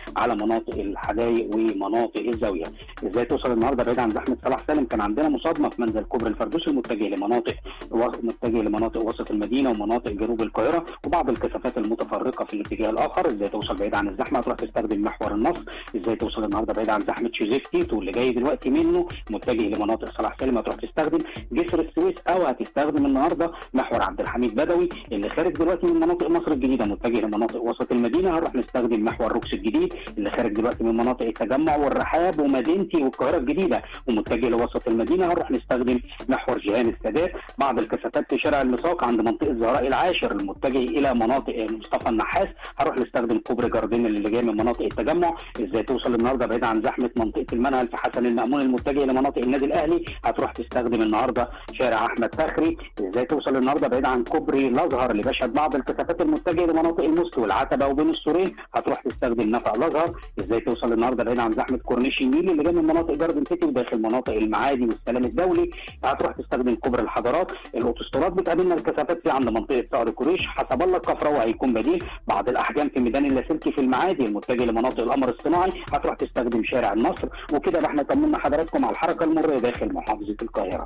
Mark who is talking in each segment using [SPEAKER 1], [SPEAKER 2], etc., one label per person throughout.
[SPEAKER 1] على مناطق الحدائق ومناطق الزاويه ازاي توصل النهارده بعيد عن زحمه صلاح سالم كان عندنا مصادمه في منزل كوبري الفردوسي متجه لمناطق متجه لمناطق وسط المدينه ومناطق جنوب القاهره وبعض الكثافات المتفرقه في الاتجاه الاخر ازاي توصل بعيد عن الزحمه هتروح تستخدم محور النصر ازاي توصل النهارده بعيد عن زحمه شوزيف تيتو اللي جاي دلوقتي منه متجه لمناطق صلاح سالم هتروح تستخدم جسر السويس او هتستخدم النهارده محور عبد الحميد بدوي اللي خارج دلوقتي من مناطق مصر الجديده متجه لمناطق وسط المدينه هنروح نستخدم محور روكس الجديد اللي خارج دلوقتي من مناطق التجمع والرحاب ومدينتي والقاهره الجديده ومتجه لوسط المدينه هنروح نستخدم محور جهان السادات بعض الكثافات في شارع المساق عند منطقه زهراء العاشر المتجه الى مناطق مصطفى النحاس هنروح نستخدم كوبري جاردين اللي جاي من مناطق التجمع ازاي توصل النهارده بعيد عن زحمه منطقه المنهل في حسن المامون المتجه لمناطق النادي الاهلي هتروح تستخدم النهارده شارع احمد فخري ازاي توصل النهارده بعيد عن كوبري الازهر اللي بيشهد بعض الكثافات المتجهه لمناطق المسك والعتبه وبين السورين هتروح تستخدم نفع الازهر ازاي توصل النهارده بعيد عن زحمه كورنيش النيل اللي جاي من مناطق جاردن سيتي وداخل مناطق المعادي والسلام الدولي هتروح تستخدم كوبري الحضارات الاوتوستراد بتقابلنا الكثافات في عند منطقه ثغر قريش حسب الله الكفراوي هيكون بديل بعض الاحجام في ميدان اللاسلكي في المعادي المتجه لمناطق القمر الصناعي هتروح تستخدم شارع النصر وكده احنا طمنا حضراتكم على الحركه المريه داخل محافظه القاهره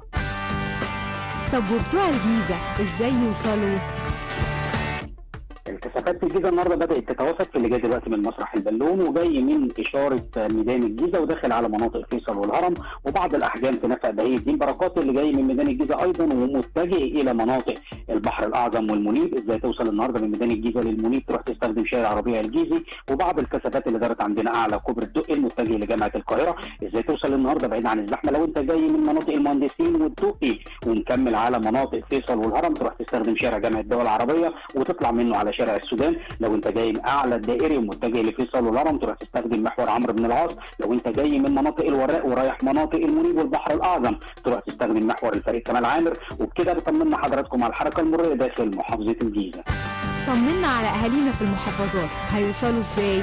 [SPEAKER 2] طب وبتوع الجيزة ازاي يوصلوا؟
[SPEAKER 1] الكثافات في الجيزه النهارده بدات تتوافد في اللي جاي دلوقتي من مسرح البالون وجاي من اشاره ميدان الجيزه وداخل على مناطق فيصل والهرم وبعض الاحجام في نفق بهيه الدين بركات اللي جاي من ميدان الجيزه ايضا ومتجه الى مناطق البحر الاعظم والمنيب ازاي توصل النهارده من ميدان الجيزه للمنيب تروح تستخدم شارع ربيع الجيزي وبعض الكثافات اللي دارت عندنا اعلى كوبري الدقي المتجه لجامعه القاهره ازاي توصل النهارده بعيد عن الزحمه لو انت جاي من مناطق المهندسين والدقي ومكمل على مناطق فيصل والهرم تروح تستخدم شارع جامعه الدول العربيه وتطلع منه على شارع السودان لو انت جاي من اعلى الدائري ومتجه لفيصل والهرم تروح تستخدم محور عمرو بن العاص لو انت جاي من مناطق الوراق ورايح مناطق المنيب والبحر الاعظم تروح تستخدم محور الفريق كمال عامر وبكده بطمنا حضراتكم على الحركه المريه داخل محافظه الجيزه
[SPEAKER 2] طمنا على اهالينا في المحافظات هيوصلوا ازاي؟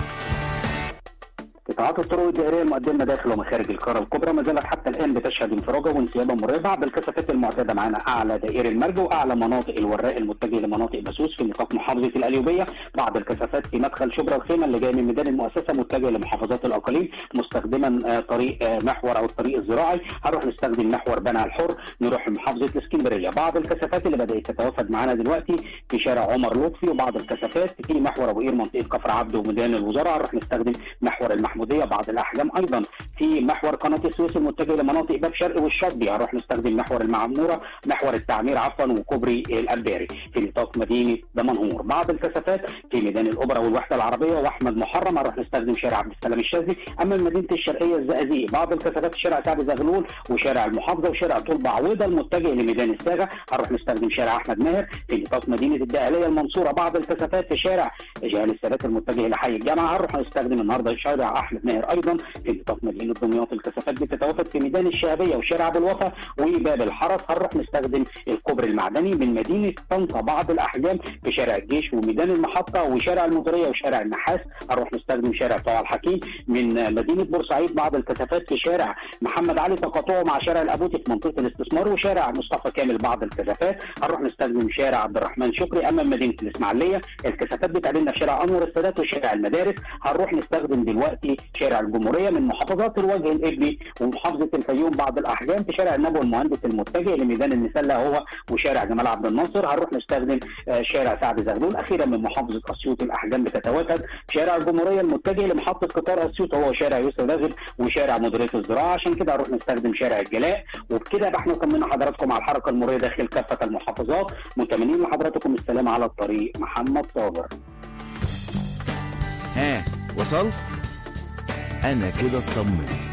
[SPEAKER 1] قطاعات الطرق الدائريه المقدمه داخل ومخارج القاره الكبرى ما زالت حتى الان بتشهد انفراجه وانسيابا مريبه بالكثافات المعتاده معانا اعلى دائري المرج واعلى مناطق الوراق المتجه لمناطق بسوس في نطاق محافظه القليوبيه بعض الكثافات في مدخل شبرا الخيمه اللي جاي من ميدان المؤسسه متجه لمحافظات الاقاليم مستخدما طريق محور او الطريق الزراعي هنروح نستخدم محور بنها الحر نروح لمحافظه الاسكندريه بعض الكثافات اللي بدات تتوافد معانا دلوقتي في شارع عمر لطفي وبعض الكثافات في محور ابو قير منطقه كفر عبده وميدان الوزراء هنروح نستخدم محور المحموديه بعض الاحجام ايضا في محور قناه السويس المتجه لمناطق باب شرق والشاطبي هنروح نستخدم محور المعموره محور التعمير عفوا وكوبري الاباري في نطاق مدينه دمنهور بعض الكثافات في ميدان الاوبرا والوحده العربيه واحمد محرم هنروح نستخدم شارع عبد السلام الشاذلي اما مدينه الشرقيه الزقازيق بعض الكثافات في شارع سعد زغلول وشارع المحافظه وشارع طول عويضه المتجه لميدان الساغه هنروح نستخدم شارع احمد ماهر في نطاق مدينه الدقهليه المنصوره بعض الكثافات في شارع جهال السادات المتجه لحي الجامعه هنروح نستخدم النهارده شارع احمد ماهر ايضا في نطاق مدينه دمياط الكثافات بتتوافد في ميدان الشهابيه وشارع ابو الوفا وباب الحرس هنروح نستخدم الكوبري المعدني من مدينه طنطا بعض الاحجام في شارع الجيش وميدان المحطه وشارع المديريه وشارع النحاس هنروح نستخدم شارع طه الحكيم من مدينه بورسعيد بعض الكثافات في شارع محمد علي تقاطعه مع شارع الابوتي في منطقه الاستثمار وشارع مصطفى كامل بعض الكثافات هنروح نستخدم شارع عبد الرحمن شكري اما مدينه الاسماعيليه الكثافات بتقابلنا في شارع انور السادات وشارع المدارس هنروح نستخدم دلوقتي شارع الجمهوريه من محافظات الوجه الابلي ومحافظه الفيوم بعض الاحجام في شارع النبوي المهندس المتجه لميدان المسله هو وشارع جمال عبد الناصر هنروح نستخدم شارع سعد زغلول اخيرا من محافظه اسيوط الاحجام بتتوافد شارع الجمهوريه المتجه لمحطه قطار اسيوط هو شارع يوسف راغب وشارع مديريه الزراعه عشان كده هنروح نستخدم شارع الجلاء وبكده يبقى احنا طمنا حضراتكم على الحركه المروريه داخل كافه المحافظات متمنين لحضراتكم السلام على الطريق محمد صابر
[SPEAKER 3] ها وصلت انا كده اطمنت